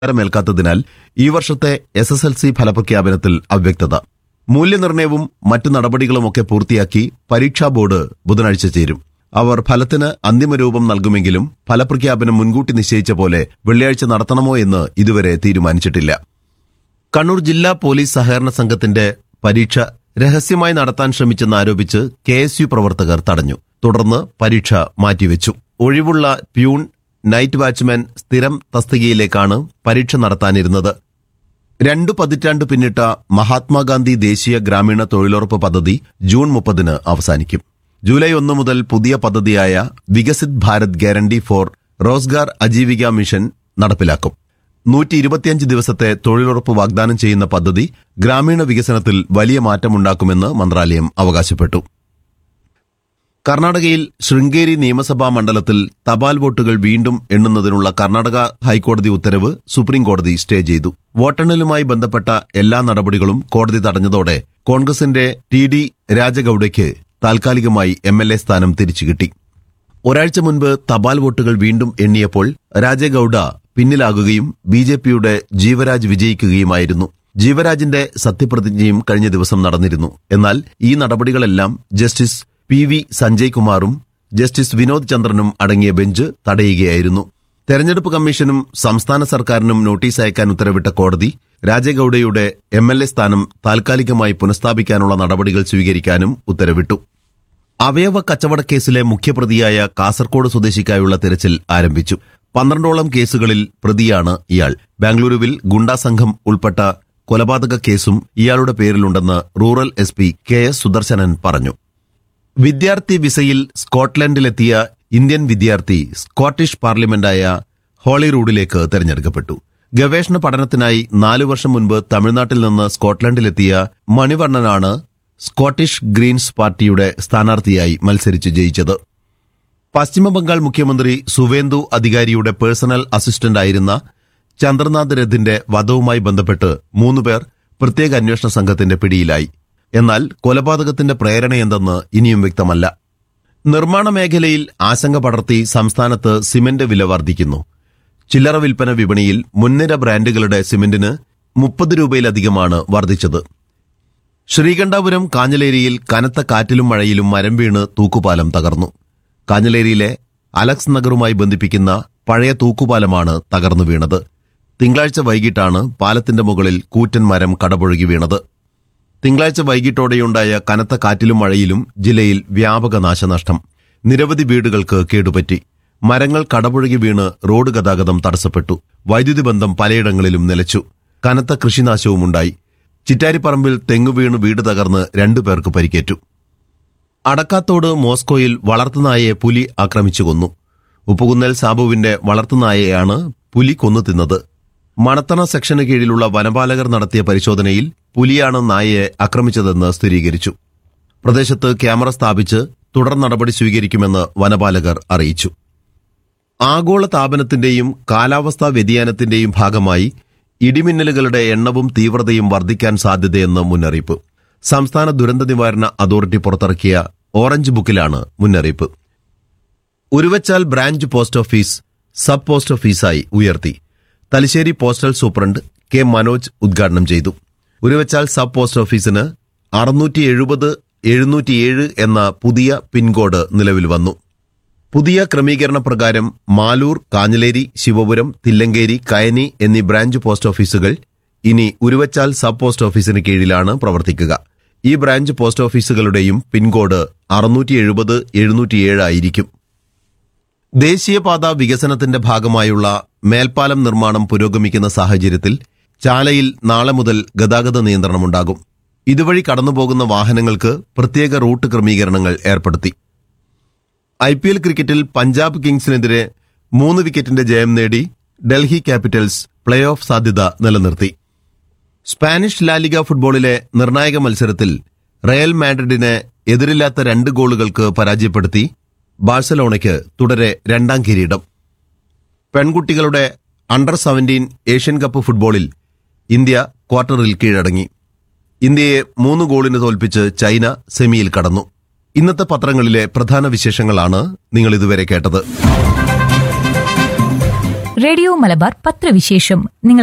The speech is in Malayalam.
അംഗീകാരമേൽക്കാത്തതിനാൽ ഈ വർഷത്തെ എസ് എസ് എൽ സി ഫലപ്രഖ്യാപനത്തിൽ അവ്യക്തത മൂല്യനിർണ്ണയവും മറ്റു നടപടികളുമൊക്കെ പൂർത്തിയാക്കി പരീക്ഷാ ബോർഡ് ബുധനാഴ്ച ചേരും അവർ ഫലത്തിന് അന്തിമരൂപം നൽകുമെങ്കിലും ഫലപ്രഖ്യാപനം മുൻകൂട്ടി നിശ്ചയിച്ച പോലെ വെള്ളിയാഴ്ച നടത്തണമോ എന്ന് ഇതുവരെ തീരുമാനിച്ചിട്ടില്ല കണ്ണൂർ ജില്ലാ പോലീസ് സഹകരണ സംഘത്തിന്റെ പരീക്ഷ രഹസ്യമായി നടത്താൻ ശ്രമിച്ചെന്നാരോപിച്ച് കെ എസ് യു പ്രവർത്തകർ തടഞ്ഞു തുടർന്ന് പരീക്ഷ മാറ്റിവെച്ചു ഒഴിവുള്ള പ്യൂൺ നൈറ്റ് വാച്ച്മാൻ സ്ഥിരം തസ്തികയിലേക്കാണ് പരീക്ഷ നടത്താനിരുന്നത് രണ്ടു പതിറ്റാണ്ട് പിന്നിട്ട മഹാത്മാഗാന്ധി ദേശീയ ഗ്രാമീണ തൊഴിലുറപ്പ് പദ്ധതി ജൂൺ മുപ്പതിന് അവസാനിക്കും ജൂലൈ ഒന്ന് മുതൽ പുതിയ പദ്ധതിയായ Viksit Bharat guarantee for Rozgar Ajeevika mission നടപ്പിലാക്കും നൂറ്റി ഇരുപത്തിയഞ്ച് ദിവസത്തെ തൊഴിലുറപ്പ് വാഗ്ദാനം ചെയ്യുന്ന പദ്ധതി ഗ്രാമീണ വികസനത്തിൽ വലിയ മാറ്റമുണ്ടാക്കുമെന്ന് മന്ത്രാലയം അവകാശപ്പെട്ടു കർണാടകയിൽ ശൃംഗേരി നിയമസഭാ മണ്ഡലത്തിൽ തപാൽ വോട്ടുകൾ വീണ്ടും എണ്ണുന്നതിനുള്ള കർണാടക ഹൈക്കോടതി ഉത്തരവ് സുപ്രീം കോടതി സ്റ്റേ ചെയ്തു വോട്ടെണ്ണലുമായി ബന്ധപ്പെട്ട എല്ലാ നടപടികളും കോടതി തടഞ്ഞതോടെ കോൺഗ്രസിന്റെ ടി ഡി രാജഗൌഡയ്ക്ക് താൽക്കാലികമായി എം എൽ എ സ്ഥാനം തിരിച്ചുകിട്ടി ഒരാഴ്ച മുൻപ് തപാൽ വോട്ടുകൾ വീണ്ടും എണ്ണിയപ്പോൾ രാജഗൌഡ പിന്നിലാകുകയും ബി ജെ പിയുടെ ജീവരാജ് വിജയിക്കുകയുമായിരുന്നു ജീവരാജിന്റെ സത്യപ്രതിജ്ഞയും കഴിഞ്ഞ ദിവസം നടന്നിരുന്നു എന്നാൽ ഈ നടപടികളെല്ലാം ജസ്റ്റിസ് പി വി സഞ്ജയ് കുമാറും ജസ്റ്റിസ് വിനോദ് ചന്ദ്രനും അടങ്ങിയ ബെഞ്ച് തടയുകയായിരുന്നു തെരഞ്ഞെടുപ്പ് കമ്മീഷനും സംസ്ഥാന സർക്കാരിനും നോട്ടീസ് അയക്കാൻ ഉത്തരവിട്ട കോടതി രാജഗൌഡയുടെ എം എൽ എ സ്ഥാനം താൽക്കാലികമായി പുനഃസ്ഥാപിക്കാനുള്ള നടപടികൾ സ്വീകരിക്കാനും ഉത്തരവിട്ടു അവയവ കച്ചവട കേസിലെ മുഖ്യപ്രതിയായ കാസർകോട് സ്വദേശിക്കായുള്ള തിരച്ചിൽ ആരംഭിച്ചു പന്ത്രണ്ടോളം കേസുകളിൽ പ്രതിയാണ് ഇയാൾ ബാംഗ്ലൂരുവിൽ ഗുണ്ടാ സംഘം ഉൾപ്പെട്ട കൊലപാതക കേസും ഇയാളുടെ പേരിലുണ്ടെന്ന് rural S P K S Sudarsanan പറഞ്ഞു വിദ്യാർത്ഥി വിസയിൽ സ്കോട്ട്ലൻഡിലെത്തിയ ഇന്ത്യൻ വിദ്യാർത്ഥി സ്കോട്ടിഷ് പാർലമെന്റായ ഹോളിറൂഡിലേക്ക് തെരഞ്ഞെടുക്കപ്പെട്ടു ഗവേഷണ പഠനത്തിനായി നാലു വർഷം മുൻപ് തമിഴ്നാട്ടിൽ നിന്ന് സ്കോട്ട്ലൻഡിലെത്തിയ മണിവർണ്ണനാണ് സ്കോട്ടിഷ് ഗ്രീൻസ് പാർട്ടിയുടെ സ്ഥാനാർത്ഥിയായി മത്സരിച്ച് ജയിച്ചത് പശ്ചിമബംഗാൾ മുഖ്യമന്ത്രി സുവേന്ദു അധികാരിയുടെ പേഴ്സണൽ അസിസ്റ്റന്റായിരുന്ന ചന്ദ്രനാഥ് രഥിന്റെ വധവുമായി ബന്ധപ്പെട്ട് മൂന്നുപേർ പ്രത്യേക അന്വേഷണ സംഘത്തിന്റെ പിടിയിലായി എന്നാൽ കൊലപാതകത്തിന്റെ പ്രേരണയെന്തെന്ന് ഇനിയും വ്യക്തമല്ല നിർമ്മാണ മേഖലയിൽ ആശങ്ക പടർത്തി സംസ്ഥാനത്ത് സിമന്റ് വില വർദ്ധിക്കുന്നു ചില്ലറ വിൽപ്പന വിപണിയിൽ മുൻനിര ബ്രാൻഡുകളുടെ സിമന്റിന് മുപ്പത് രൂപയിലധികമാണ് വർദ്ധിച്ചത് ശ്രീകണ്ഠാപുരം കാഞ്ഞലേരിയിൽ കനത്ത കാറ്റിലും മഴയിലും മരം വീണ് തൂക്കുപാലം തകർന്നു കാഞ്ഞലേരിയിലെ അലക്സ് നഗറുമായി ബന്ധിപ്പിക്കുന്ന പഴയ തൂക്കുപാലമാണ് തകർന്നു വീണത് തിങ്കളാഴ്ച വൈകിട്ടാണ് പാലത്തിന്റെ മുകളിൽ കൂറ്റൻ മരം കടപുഴകി വീണത് തിങ്കളാഴ്ച വൈകിട്ടോടെയുണ്ടായ കനത്ത കാറ്റിലും മഴയിലും ജില്ലയിൽ വ്യാപക നാശനഷ്ടം നിരവധി വീടുകൾക്ക് കേടുപറ്റി മരങ്ങൾ കടപുഴകി വീണ് റോഡ് ഗതാഗതം തടസ്സപ്പെട്ടു വൈദ്യുതി ബന്ധം പലയിടങ്ങളിലും നിലച്ചു കനത്ത കൃഷിനാശവുമുണ്ടായി ചിറ്റാരിപ്പറമ്പിൽ തെങ്ങു വീണ് വീട് തകർന്ന് രണ്ടുപേർക്ക് പരിക്കേറ്റു അടക്കാത്തോട് മോസ്കോയിൽ വളർത്തുനായയെ പുലി ആക്രമിച്ചു കൊന്നു ഉപ്പുകുന്നൽ സാബുവിന്റെ വളർത്തുനായയാണ് പുലി കൊന്നു തിന്നത് മണത്തണ സെക്ഷന് കീഴിലുള്ള വനപാലകർ നടത്തിയ പരിശോധനയിൽ പുലിയാണ് നായയെ ആക്രമിച്ചതെന്ന് സ്ഥിരീകരിച്ചു പ്രദേശത്ത് ക്യാമറ സ്ഥാപിച്ച് തുടർ നടപടി സ്വീകരിക്കുമെന്ന് വനപാലകർ അറിയിച്ചു ആഗോള താപനത്തിന്റെയും കാലാവസ്ഥാ വ്യതിയാനത്തിന്റെയും ഭാഗമായി ഇടിമിന്നലുകളുടെ എണ്ണവും തീവ്രതയും വർദ്ധിക്കാൻ സാധ്യതയെന്ന് മുന്നറിയിപ്പ് സംസ്ഥാന ദുരന്ത നിവാരണ അതോറിറ്റി പുറത്തിറക്കിയ ഓറഞ്ച് ബുക്കിലാണ് മുന്നറിയിപ്പ് Uruvachal branch post office sub post ഓഫീസായി ഉയർത്തി Thalassery postal superintendent K Manoj ഉദ്ഘാടനം ചെയ്തു ഉരുവച്ചാൽ സബ് പോസ്റ്റ് ഓഫീസിന് അറുന്നൂറ്റി എഴുപത് എഴുന്നൂറ്റിയേഴ് എന്ന പുതിയ പിൻകോഡ് നിലവിൽ വന്നു പുതിയ ക്രമീകരണ പ്രകാരം മാലൂർ കാഞ്ഞലേരി ശിവപുരം തില്ലങ്കേരി കയനി എന്നീ ബ്രാഞ്ച് പോസ്റ്റ് ഓഫീസുകൾ ഇനി ഉരുവച്ചാൽ സബ് പോസ്റ്റ് ഓഫീസിന് കീഴിലാണ് പ്രവർത്തിക്കുക ഈ ബ്രാഞ്ച് പോസ്റ്റ് ഓഫീസുകളുടെയും പിൻകോഡ് അറുന്നൂറ്റി എഴുപത് എഴുന്നൂറ്റിയേഴ് ആയിരിക്കും ദേശീയപാത വികസനത്തിന്റെ ഭാഗമായുള്ള മേൽപ്പാലം നിർമ്മാണം പുരോഗമിക്കുന്ന സാഹചര്യത്തിൽ ചാലയിൽ നാളെ മുതൽ ഗതാഗത നിയന്ത്രണമുണ്ടാകും ഇതുവഴി കടന്നുപോകുന്ന വാഹനങ്ങൾക്ക് പ്രത്യേക റൂട്ട് ക്രമീകരണങ്ങൾ ഏർപ്പെടുത്തി ഐ പി എൽ ക്രിക്കറ്റിൽ പഞ്ചാബ് കിങ്സിനെതിരെ മൂന്ന് വിക്കറ്റിന്റെ ജയം നേടി ഡൽഹി ക്യാപിറ്റൽസ് പ്ലേ ഓഫ് സാധ്യത നിലനിർത്തി സ്പാനിഷ് ലാലിഗ ഫുട്ബോളിലെ നിർണായക മത്സരത്തിൽ റയൽ മാഡ്രിഡിനെ എതിരില്ലാത്ത രണ്ട് ഗോളുകൾക്ക് പരാജയപ്പെടുത്തി ബാഴ്സലോണയ്ക്ക് തുടരെ രണ്ടാം കിരീടം പെൺകുട്ടികളുടെ അണ്ടർ സെവന്റീൻ ഏഷ്യൻ കപ്പ് ഫുട്ബോളിൽ ഇന്ത്യ ക്വാർട്ടറിൽ കീഴടങ്ങി ഇന്ത്യയെ മൂന്ന് ഗോളിന് തോൽപ്പിച്ച് ചൈന സെമിയിൽ കടന്നു ഇന്നത്തെ പത്രങ്ങളിലെ പ്രധാന വിശേഷങ്ങളാണ് നിങ്ങൾ ഇതുവരെ കേട്ടത് റേഡിയോ മലബാർ പത്രവിശേഷം നിങ്ങൾ